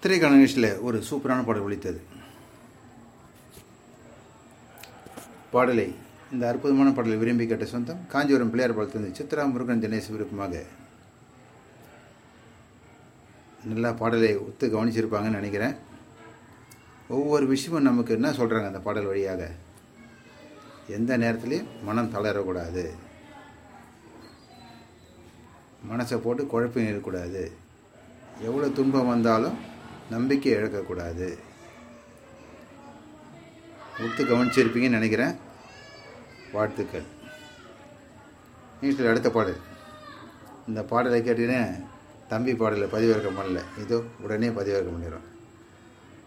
திரைக்கான நிகழ்ச்சியில் ஒரு சூப்பரான பாடல் ஒழித்தது பாடலை இந்த அற்புதமான பாடலை விரும்பி கேட்ட சொந்தம் காஞ்சிபுரம் பிள்ளையார் பாலத்திலிருந்து சித்ரா முருகன் தினேஷ் விருப்பமாக நல்லா பாடலை ஒத்து கவனிச்சிருப்பாங்கன்னு நினைக்கிறேன் ஒவ்வொரு விஷயமும் நமக்கு என்ன சொல்கிறாங்க அந்த பாடல் வழியாக எந்த நேரத்துலையும் மனம் தளரக்கூடாது மனசை போட்டு குழப்பம் இருக்கக்கூடாது எவ்வளோ துன்பம் வந்தாலும் நம்பிக்கை இழக்கக்கூடாது ஒத்து கவனிச்சிருப்பீங்கன்னு நினைக்கிறேன் வாழ்த்துக்கள் நிகழ்ச்சியில் அடுத்த பாடல் இந்த பாடலை கேட்டீங்கன்னா தம்பி பாடலை பதிவிறக்கம் பண்ணல இதோ உடனே பதிவிறக்கம் பண்ணிடுறோம்